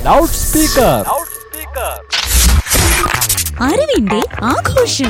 Loud speaker അറിവിന്റെ ആഘോഷം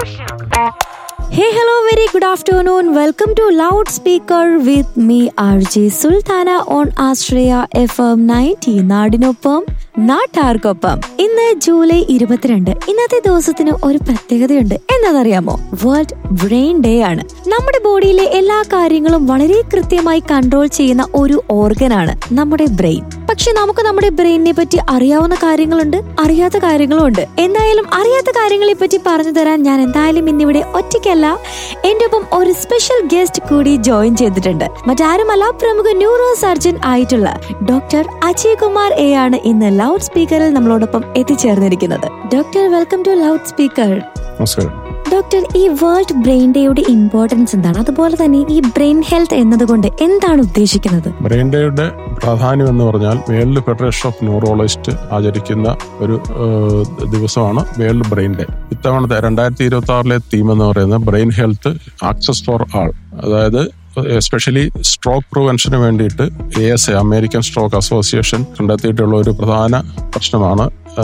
Hey, hello, very good afternoon. Welcome to Loudspeaker with me, RJ Sultana on Astraya FM 90. നാടിനൊപ്പം നാട്ടാർക്കൊപ്പം ഇന്ന് July ഇരുപത്തിരണ്ട് ഇന്നത്തെ ദിവസത്തിന് ഒരു പ്രത്യേകതയുണ്ട് എന്നതറിയാമോ വേൾഡ് ബ്രെയിൻ ഡേ ആണ് നമ്മുടെ ബോഡിയിലെ എല്ലാ കാര്യങ്ങളും വളരെ കൃത്യമായി കൺട്രോൾ ചെയ്യുന്ന ഒരു ഓർഗൻ ആണ് നമ്മുടെ ബ്രെയിൻ പക്ഷെ നമുക്ക് നമ്മുടെ ബ്രെയിനിനെ പറ്റി അറിയാവുന്ന കാര്യങ്ങളുണ്ട് അറിയാത്ത കാര്യങ്ങളും ഉണ്ട് എന്തായാലും അറിയാത്ത കാര്യങ്ങളെ പറ്റി പറഞ്ഞു തരാൻ ഞാൻ എന്തായാലും ഇന്നിവിടെ ഒറ്റയ്ക്കല്ല എന്റെ ഒപ്പം ഒരു സ്പെഷ്യൽ ഗസ്റ്റ് കൂടി ജോയിൻ ചെയ്തിട്ടുണ്ട് മറ്റാരുമല്ല പ്രമുഖ ന്യൂറോ സർജൻ ആയിട്ടുള്ള ഡോക്ടർ അജയ് കുമാർ എ ആണ് ഇന്ന് ലൗഡ് സ്പീക്കറിൽ നമ്മളോടൊപ്പം എത്തിച്ചേർന്നിരിക്കുന്നത് doctor welcome to loud speaker നമസ്കാരം ഡോക്ടർ ഈ വേൾഡ് ബ്രെയിൻ ഡേയുടെ ഇമ്പോർട്ടൻസ് എന്താണ് അതുപോലെ തന്നെ ഈ ബ്രെയിൻ ഹെൽത്ത് എന്നതുകൊണ്ട് എന്താണ് ഉദ്ദേശിക്കുന്നത് ബ്രെയിൻ ഡേയുടെ പ്രാധാന്യം എന്ന് പറഞ്ഞാൽ വേൾഡ് ഫെഡറേഷൻ ഓഫ് ന്യൂറോളജിസ്റ്റ് ആചരിക്കുന്ന ഒരു ഏഹ്, ദിവസമാണ് വേൾഡ് ബ്രെയിൻ ഡേ ഇത്തവണത്തെ രണ്ടായിരത്തി ഇരുപത്തി ആറിലെ തീം എന്ന് പറയുന്നത് brain health access for all അതായത് എസ്പെഷ്യലി സ്ട്രോക്ക് പ്രിവെൻഷന് വേണ്ടിയിട്ട് A S A American stroke association കണ്ടെത്തിയിട്ടുള്ള ഒരു പ്രധാന പ്രശ്നമാണ്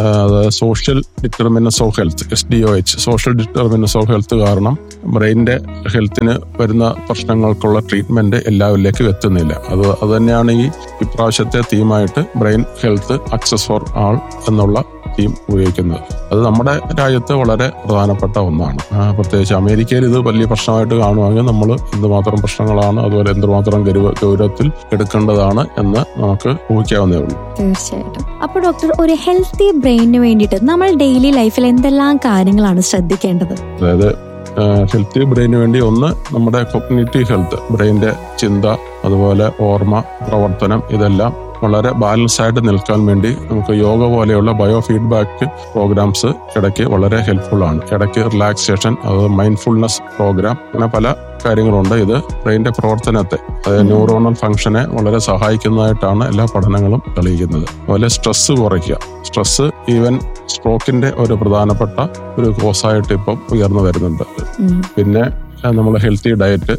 social determinants of health S D O H social determinants of health കാരണം ബ്രെയിനിന്റെ ഹെൽത്തിന് വരുന്ന പ്രശ്നങ്ങൾക്കുള്ള ട്രീറ്റ്മെന്റ് എല്ലാവരിലേക്കും എത്തുന്നില്ല അത് അത് തന്നെയാണ് ഈ ഇപ്രാവശ്യത്തെ തീമായിട്ട് brain health access for all എന്നുള്ള തീം ഉപയോഗിക്കുന്നത് അത് നമ്മുടെ രാജ്യത്ത് വളരെ പ്രധാനപ്പെട്ട ഒന്നാണ് ആ, പ്രത്യേകിച്ച് അമേരിക്കയിൽ ഇത് വലിയ പ്രശ്നമായിട്ട് കാണുവാണെങ്കിൽ നമ്മൾ എന്തുമാത്രം പ്രശ്നങ്ങളാണ് അതുപോലെ എന്തുമാത്രം ഗൗരവ ഗൗരവത്തിൽ എടുക്കേണ്ടതാണ് എന്ന് നമുക്ക് ഊഹിക്കാവുന്നേ ഉള്ളൂ തീർച്ചയായിട്ടും അപ്പൊ ഡോക്ടർ ഒരു ഹെൽത്തി ബ്രെയിനിന് വേണ്ടിയിട്ട് നമ്മൾ ഡെയിലി ലൈഫിൽ എന്തെല്ലാം കാര്യങ്ങളാണ് ശ്രദ്ധിക്കേണ്ടത് അതായത് ഹെൽത്തി ബ്രെയിന് വേണ്ടി ഒന്ന് നമ്മുടെ കൊഗ്നേറ്റീവ് ഹെൽത്ത് ബ്രെയിനിന്റെ ചിന്ത അതുപോലെ ഓർമ്മ പ്രവർത്തനം ഇതെല്ലാം വളരെ ബാലൻസ് ആയിട്ട് നിൽക്കാൻ വേണ്ടി നമുക്ക് യോഗ പോലെയുള്ള ബയോ ഫീഡ്ബാക്ക് പ്രോഗ്രാംസ് ഇടയ്ക്ക് വളരെ ഹെൽപ്ഫുൾ ആണ് ഇടയ്ക്ക് റിലാക്സേഷൻ അത് മൈൻഡ്ഫുൾനെസ് പ്രോഗ്രാം അങ്ങനെ പല കാര്യങ്ങളുണ്ട് ഇത് ബ്രെയിനിന്റെ പ്രവർത്തനത്തെ അതായത് ന്യൂറോണൽ ഫംഗ്ഷനെ വളരെ സഹായിക്കുന്നതായിട്ടാണ് എല്ലാ പഠനങ്ങളും തെളിയിക്കുന്നത് അതുപോലെ സ്ട്രെസ് കുറയ്ക്കുക സ്ട്രെസ് ഈവൻ സ്ട്രോക്കിന്റെ ഒരു പ്രധാനപ്പെട്ട ഒരു കോസായിട്ട് ഇപ്പം ഉയർന്നു വരുന്നുണ്ട് ഉം. പിന്നെ നമ്മൾ ഹെൽത്തി ഡയറ്റ്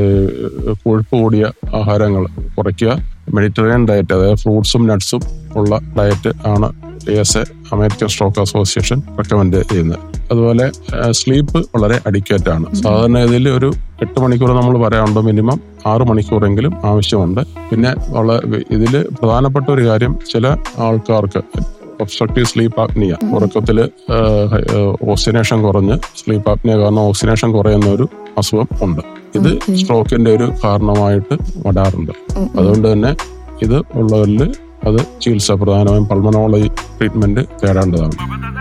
കൊഴുപ്പ് കൂടിയ ആഹാരങ്ങൾ കുറയ്ക്കുക മെഡിറ്ററേനിയൻ ഡയറ്റ് അതായത് ഫ്രൂട്ട്സും നട്ട്സും ഉള്ള ഡയറ്റ് ആണ് എസ് A American stroke association recommend ചെയ്യുന്നത് അതുപോലെ സ്ലീപ്പ് വളരെ അഡിക്വേറ്റ് ആണ് സാധാരണ ഇതിൽ ഒരു എട്ട് മണിക്കൂർ നമ്മൾ പറയാറുണ്ട് മിനിമം ആറ് മണിക്കൂറെങ്കിലും ആവശ്യമുണ്ട് പിന്നെ ഇതിൽ പ്രധാനപ്പെട്ട ഒരു കാര്യം ചില ആൾക്കാർക്ക് ഒബ്സ്ട്രക്റ്റീവ് സ്ലീപ്പ് ആപ്നിയ ഉറക്കത്തില് ഓക്സിനേഷൻ കുറഞ്ഞ് സ്ലീപ്പ് ആപ്നിയ കാരണം ഓക്സിനേഷൻ കുറയുന്ന ഒരു അസുഖം ഉണ്ട് ഇത് Okay. സ്ട്രോക്കിന്റെ ഒരു കാരണമായിട്ട് വരാറുണ്ട് ഉം, ഉം. അതുകൊണ്ട് തന്നെ ഇത് ഉള്ളവരിൽ അത് ചികിത്സ പ്രധാനമായും പൾമനോളജി ട്രീറ്റ്മെന്റ് തേടേണ്ടതാണ്